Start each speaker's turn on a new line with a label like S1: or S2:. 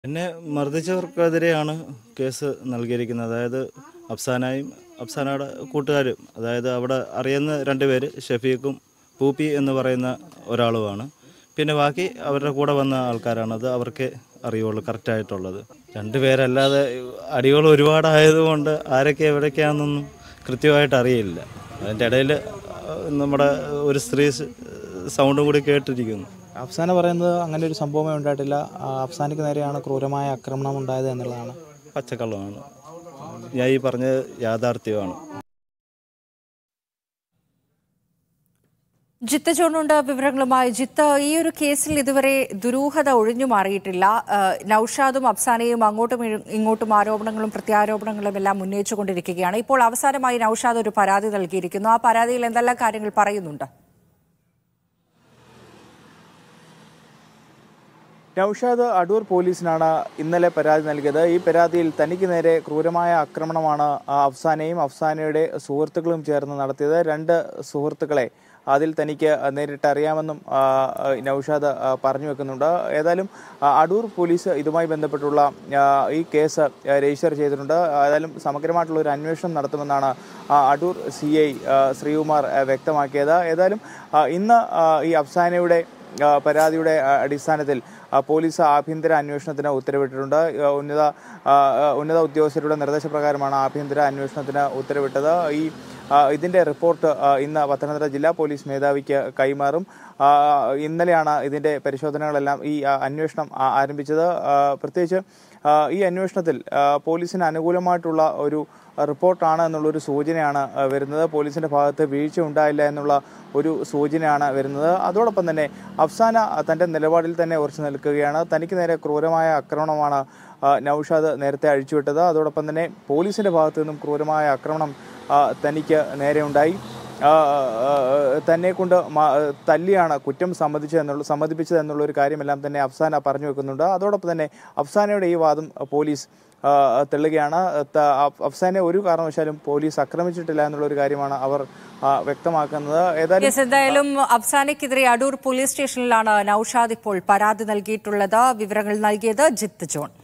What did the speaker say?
S1: എന്നെ മർദ്ദിച്ചവർക്കെതിരെയാണ് കേസ് നൽകിയിരിക്കുന്നത് അതായത് അഫ്സാനായും അഫ്സാനയുടെ കൂട്ടുകാരും അതായത് അവിടെ അറിയുന്ന രണ്ട് പേര് ഷഫീഖും പൂപ്പി എന്ന് പറയുന്ന ഒരാളുമാണ് പിന്നെ ബാക്കി അവരുടെ കൂടെ വന്ന ആൾക്കാരാണ് അത് അവർക്ക് അറിയുള്ളൂ കറക്റ്റായിട്ടുള്ളത് രണ്ട് പേരല്ലാതെ അടികൾ ഒരുപാടായതുകൊണ്ട് ആരൊക്കെ എവിടേക്കാണെന്നൊന്നും കൃത്യമായിട്ട് അറിയില്ല അതിൻ്റെ ഇടയിൽ നമ്മുടെ ഒരു സ്ത്രീ സൗണ്ടും കൂടി കേട്ടിരിക്കുന്നു
S2: അഫ്സാന പറയുന്നത് അങ്ങനെ ഒരു സംഭവമേ ഉണ്ടായിട്ടില്ല ആ, അഫ്സാനയ്ക്ക് നേരെയാണ് ക്രൂരമായ ആക്രമണം ഉണ്ടായത് എന്നുള്ളതാണ്
S1: പച്ചക്കള്ളമാണ് ഞാൻ ഈ പറഞ്ഞത് യാഥാർത്ഥ്യമാണ്
S3: ജിത്ത് ജോണുണ്ട് വിവരങ്ങളുമായി ജിത്ത് ഈ ഒരു കേസിൽ ഇതുവരെ ദുരൂഹത ഒഴിഞ്ഞു മാറിയിട്ടില്ല ആ, നൌഷാദും അഫ്സാനയും അങ്ങോട്ടും ഇ- ഇങ്ങോട്ടും ആരോപണങ്ങളും പ്രത്യാരോപണങ്ങളും എല്ലാം ഉന്നയിച്ചുകൊണ്ടിരിക്കുകയാണ് ഇപ്പോൾ അവസാനമായി നൌഷാദ് ഒരു പരാതി നൽകിയിരിക്കുന്നു ആ പരാതിയിൽ എന്തെല്ലാം കാര്യങ്ങൾ പറയുന്നുണ്ട്
S2: നൌഷാദ് അടൂർ പോലീസിനാണ് ഇന്നലെ പരാതി നൽകിയത് ഈ പരാതിയിൽ തനിക്ക് നേരെ ക്രൂരമായ ആക്രമണമാണ് ആ, അഫ്സാനയും അഫ്സാനയുടെ സുഹൃത്തുക്കളും ചേർന്ന് നടത്തിയത് രണ്ട് സുഹൃത്തുക്കളെ അതിൽ തനിക്ക് നേരിട്ട് അറിയാമെന്നും ആ, ആ, നൌഷാദ് ആ, പറഞ്ഞു വെക്കുന്നുണ്ട് ഏതായാലും ആ, അടൂർ പോലീസ് ഇതുമായി ബന്ധപ്പെട്ടുള്ള ആ, ഈ കേസ് ആ, രജിസ്റ്റർ ചെയ്തിട്ടുണ്ട് ഏതായാലും സമഗ്രമായിട്ടുള്ള ഒരു അന്വേഷണം നടത്തുമെന്നാണ് ആ, അടൂർ സി ഐ ശ്രീകുമാർ ആ, വ്യക്തമാക്കിയത് ഏതായാലും ആ, ഇന്ന് ആ, ഈ അഫ്സാനയുടെ ആ, പരാതിയുടെ ആ, അടിസ്ഥാനത്തിൽ ആ, പോലീസ് ആഭ്യന്തര അന്വേഷണത്തിന് ഉത്തരവിട്ടിട്ടുണ്ട് ആ, ഉന്നത ആ, ആ, ഉന്നത ഉദ്യോഗസ്ഥരുടെ നിർദ്ദേശപ്രകാരമാണ് ആഭ്യന്തര അന്വേഷണത്തിന് ഉത്തരവിട്ടത് ഈ ആ, ഇതിന്റെ റിപ്പോർട്ട് ആ, ഇന്ന് പത്തനംതിട്ട ജില്ലാ പോലീസ് മേധാവിക്ക് കൈമാറും ആ, ഇന്നലെയാണ് ഇതിന്റെ പരിശോധനകളെല്ലാം ഈ ആ, അന്വേഷണം ആ, ആരംഭിച്ചത് ആ, പ്രത്യേകിച്ച് ആ, ഈ അന്വേഷണത്തിൽ ആ, പോലീസിന് അനുകൂലമായിട്ടുള്ള ഒരു റിപ്പോർട്ടാണ് എന്നുള്ളൊരു സൂചനയാണ് ആ, വരുന്നത് പോലീസിന്റെ ഭാഗത്ത് വീഴ്ച ഉണ്ടായില്ല എന്നുള്ള ഒരു സൂചനയാണ് വരുന്നത് അതോടൊപ്പം തന്നെ അഫ്സാന തന്റെ നിലപാടിൽ തന്നെ ഉറച്ചു നിൽക്കുകയാണ് തനിക്ക് നേരെ ക്രൂരമായ ആക്രമണമാണ് ആ, നൌഷാദ് നേരത്തെ അഴിച്ചുവിട്ടത് അതോടൊപ്പം തന്നെ പോലീസിന്റെ ഭാഗത്തു നിന്നും ക്രൂരമായ ആക്രമണം ആ, തനിക്ക് നേരെ ഉണ്ടായി ആ, ആ, തന്നെ കൊണ്ട് മ- തല്ലിയാണ് കുറ്റം സമ്മതിച്ചത് എന്നുള്ള സമ്മതിപ്പിച്ചത് എന്നുള്ള ഒരു കാര്യമെല്ലാം തന്നെ അഫ്സാന പറഞ്ഞു വെക്കുന്നുണ്ട് അതോടൊപ്പം തന്നെ അഫ്സാനയുടെ ഈ വാദം പോലീസ് ആ, തെള്ളുകയാണ് ത- അഫ്- അഫ്സാനെ ഒരു കാരണവശാലും പോലീസ് ആക്രമിച്ചിട്ടില്ല എന്നുള്ള ഒരു കാര്യമാണ് അവർ ആ, വ്യക്തമാക്കുന്നത് ഏതായാലും
S3: യെസ് എന്തായാലും അഫ്സാനയ്ക്കെതിരെ അടൂർ പോലീസ് സ്റ്റേഷനിലാണ് നൌഷാദ് ഇപ്പോൾ പരാതി നൽകിയിട്ടുള്ളത് വിവരങ്ങൾ നൽകിയത് ജിത്ത് ജോൺ